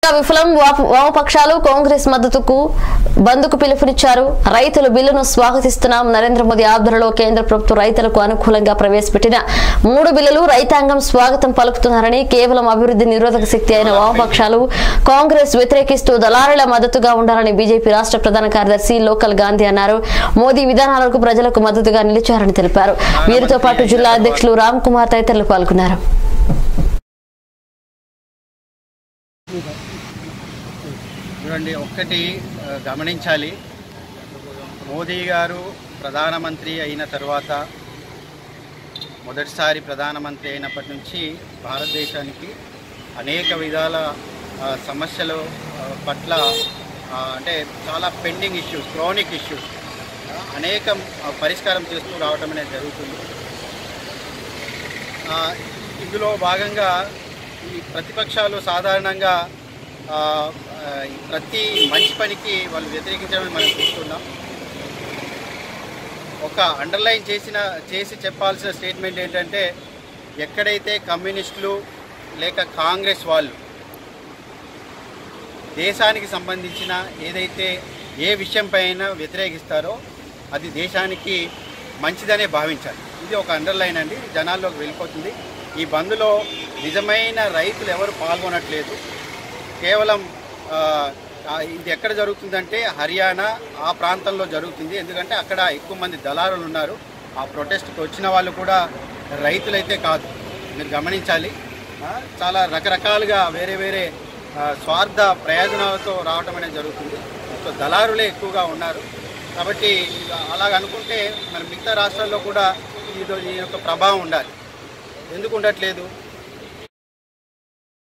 విఫలం వాప- వామపక్షాలు కాంగ్రెస్ మద్దతుకు బంద్కు పిలుపునిచ్చారు రైతులు బిల్లును స్వాగతిస్తున్నాం నరేంద్ర మోదీ ఆధ్వర్యంలో కేంద్ర ప్రభుత్వం రైతులకు అనుకూలంగా ప్రవేశపెట్టిన మూడు బిల్లులు రైతాంగం స్వాగతం పలుకుతున్నారని కేవలం అభివృద్ధి నిరోధక శక్తి అయిన వామపక్షాలు కాంగ్రెస్ వ్యతిరేకిస్తూ దళారుల మద్దతుగా ఉండాలని బీజేపీ రాష్ట్ర ప్రధాన కార్యదర్శి లోకల్ గాంధీ అన్నారు మోదీ విధానాలకు ప్రజలకు మద్దతుగా నిలిచారని తెలిపారు వీరితో పాటు జిల్లా అధ్యక్షులు రామ్ కుమార్ తదితరులు పాల్గొన్నారు చూడండి ఒక్కటి ఆ, గమనించాలి మోదీ గారు ప్రధానమంత్రి అయిన తర్వాత మొదటిసారి ప్రధానమంత్రి అయినప్పటి నుంచి భారతదేశానికి అనేక విధాల ఆ, సమస్యలు ఆ, పట్ల ఆ, అంటే చాలా పెండింగ్ ఇష్యూస్ క్రానిక్ ఇష్యూస్ అనేక ఆ, పరిష్కారం చేస్తూ రావడం అనేది జరుగుతుంది ఆ, ఇందులో భాగంగా ఈ ప్రతిపక్షాలు సాధారణంగా ఆ, ఆ, ఈ ప్రతి మంచి పనికి వాళ్ళు వ్యతిరేకించడం మనం చూస్తున్నాం ఒక అండర్లైన్ చేసిన చేసి చెప్పాల్సిన స్టేట్మెంట్ ఏంటంటే ఎక్కడైతే కమ్యూనిస్టులు లేక కాంగ్రెస్ వాళ్ళు దేశానికి సంబంధించిన ఏదైతే ఏ విషయంపై అయినా వ్యతిరేకిస్తారో అది దేశానికి మంచిదనే భావించాలి ఇది ఒక అండర్లైన్ అండి జనాల్లోకి వెళ్ళిపోతుంది ఈ బంద్లో నిజమైన రైతులు ఎవరు పాల్గొనట్లేదు కేవలం ఆ, ఆ, ఇది ఎక్కడ జరుగుతుందంటే హర్యానా ఆ ప్రాంతంలో జరుగుతుంది ఎందుకంటే అక్కడ ఎక్కువ మంది దళారులు ఉన్నారు ఆ ప్రొటెస్ట్కి వచ్చిన వాళ్ళు కూడా రైతులైతే కాదు మీరు గమనించాలి ఆ, చాలా రకరకాలుగా వేరే వేరే ఆ, స్వార్థ ప్రయోజనాలతో రావటం అనేది జరుగుతుంది సో దళారులే ఎక్కువగా ఉన్నారు కాబట్టి అలాగ అనుకుంటే మరి మిగతా రాష్ట్రాల్లో కూడా ఇది ఈ యొక్క ప్రభావం ఉండాలి ఎందుకు ఉండట్లేదు